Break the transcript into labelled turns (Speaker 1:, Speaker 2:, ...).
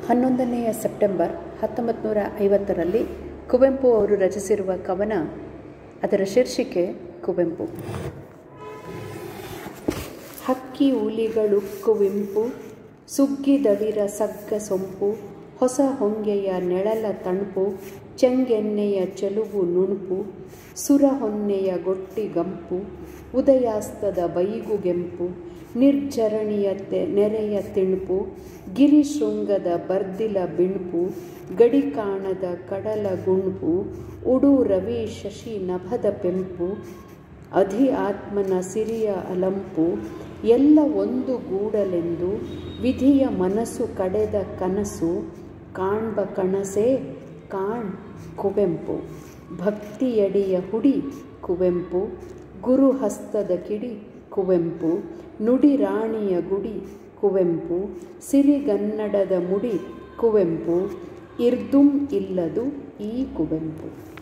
Speaker 1: ಹನ್ನೊಂದನೆಯ September ಹತ್ತೊಂಬತ್ತು ನೂರ ಐವತ್ತರಲ್ಲಿ ಕುವೆಂಪು ಅವರು ರಚಿಸಿರುವ ಕವನ ಅದರ ಶೀರ್ಷಿಕೆ ಕುವೆಂಪು ಹಕ್ಕಿ ಹುಲಿಗಳುಕ್ಕುವಿಂಪು ಸುಗ್ಗಿದಡಿರ ಸಗ್ಗ ಸೊಂಪು ಹೊಸ ಹೊಂಗೆಯ ನೆಳಲ ತಣುಪು ಚೆಂಗೆಣ್ಣೆಯ ಚೆಲುವು ನುಣುಪು ಸುರ ಹೊನ್ನೆಯ ಗೊಟ್ಟಿಗಂಪು ಉದಯಾಸ್ತದ ಬೈಗುಗೆಂಪು ನಿರ್ಜರಣಿಯ ತೆ ನೆರೆಯ ತಿಣುಪು ಗಿರಿಶೃಂಗದ ಬರ್ದಿಲ ಬಿಣುಪು ಗಡಿ ಕಾಣದ ಕಡಲ ಗುಣುಪು ಉಡು ರವಿ ಶಶಿ ನಭದ ಪೆಂಪು ಅಧಿ ಆತ್ಮನ ಸಿರಿಯ ಅಲಂಪು ಎಲ್ಲ ಒಂದು ಗೂಡಲೆಂದು ವಿಧಿಯ ಮನಸ್ಸು ಕಡೆದ ಕನಸು ಕಾಣ್ಬ ಕಣಸೆ ಕಾಣ್ ಕುವೆಂಪು ಭಕ್ತಿಯಡಿಯ ಹುಡಿ ಕುವೆಂಪು ಗುರು ಹಸ್ತದ ಕಿಡಿ ಕುವೆಂಪು ನುಡಿ ರಾಣಿಯ ಗುಡಿ ಕುವೆಂಪು ಸಿರಿಗನ್ನಡದ ಮುಡಿ ಕುವೆಂಪು ಇರ್ದುಂ ಇಲ್ಲದು ಈ ಕುವೆಂಪು